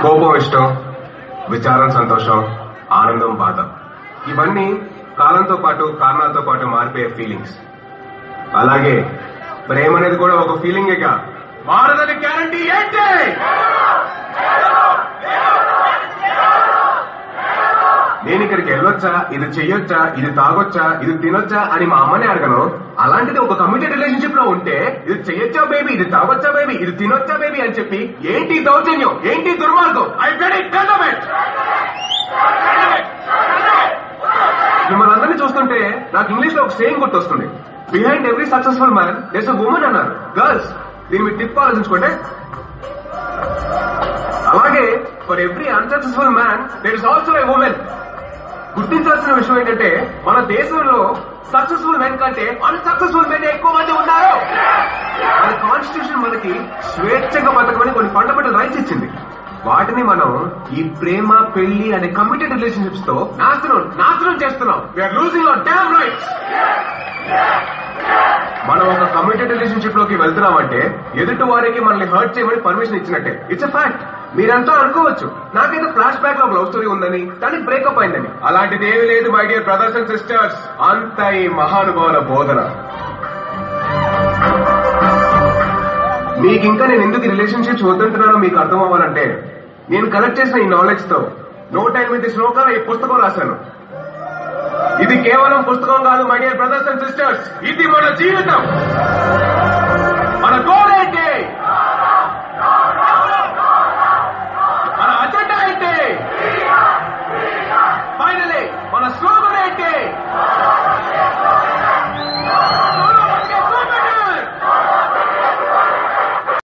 కోపం ఇష్టం విచారం సంతోషం ఆనందం బాధ ఇవన్నీ కాలంతో పాటు కారణాలతో పాటు మారిపోయే ఫీలింగ్స్ అలాగే ప్రేమ అనేది కూడా ఒక ఫీలింగేగా మారదని గ్యారంటీ ఏంటి నేను ఇక్కడికి వెళ్ళొచ్చా ఇది చెయ్యొచ్చా ఇది తాగొచ్చా ఇది తినొచ్చా అని మా అమ్మని అడగను అలాంటిది ఒక కమిటెడ్ రిలేషన్షిప్ లో ఉంటే ఇది చెయ్యొచ్చా బేబీ ఇది తాగొచ్చా బేబీ ఇది తినొచ్చా బేబీ అని చెప్పి ఏంటి దౌర్జన్యం ఏంటి దుర్మార్గం ఐ గెట్ ఇట్ మిమ్మల్ని అందరినీ చూస్తుంటే నాకు ఇంగ్లీష్ లో ఒక సేయింగ్ గుర్తొస్తుంది behind every successful man there's a woman అన్నారు గర్ల్స్ దీని మీరు టిప్ ఆలోచించుకోండి అలాగే for every unsuccessful man there is also a woman గుర్తించాల్సిన విషయం ఏంటంటే మన దేశంలో సక్సెస్ఫుల్ మెన్ కంటే అన్సక్సెస్ఫుల్ మెన్ ఎక్కువ మంది ఉన్నారు మన కాన్స్టిట్యూషన్ మనకి స్వేచ్ఛగా బతకమని కొన్ని ఫండమెంటల్ రైట్స్ ఇచ్చింది వాటిని మనం ఈ ప్రేమ పెళ్లి అనే కమిటెడ్ రిలేషన్షిప్స్ తో నాశనం నాశనం చేస్తున్నాం we are losing our damn rights మనం ఒక కమిటెడ్ రిలేషన్షిప్ లోకి వెళ్తున్నామంటే ఎదుటి వారికి మనల్ని హర్ట్ చేయమని పర్మిషన్ ఇచ్చినట్టే ఇట్స్ ఎ ఫ్యాక్ట్ మీరంతా అనుకోవచ్చు నాకైతే ఫ్లాష్ బ్యాక్ లో లవ్ స్టోరీ ఉందని దానికి బ్రేకప్ అయిందని అలాంటిది ఏమీ లేదు my dear brothers and sisters అంత ఈ మహానుభావుల బోధన మీకు ఇంకా నేను ఎందుకు రిలేషన్షిప్స్ వద్దంటున్నానో మీకు అర్థం అవ్వాలంటే నేను కలెక్ట్ చేసిన ఈ నాలెడ్జ్ తో నో టైం విత్ శ్లోకాల ఈ పుస్తకం రాశాను ఇది కేవలం పుస్తకం కాదు my dear brothers and sisters ఇది మన జీవితం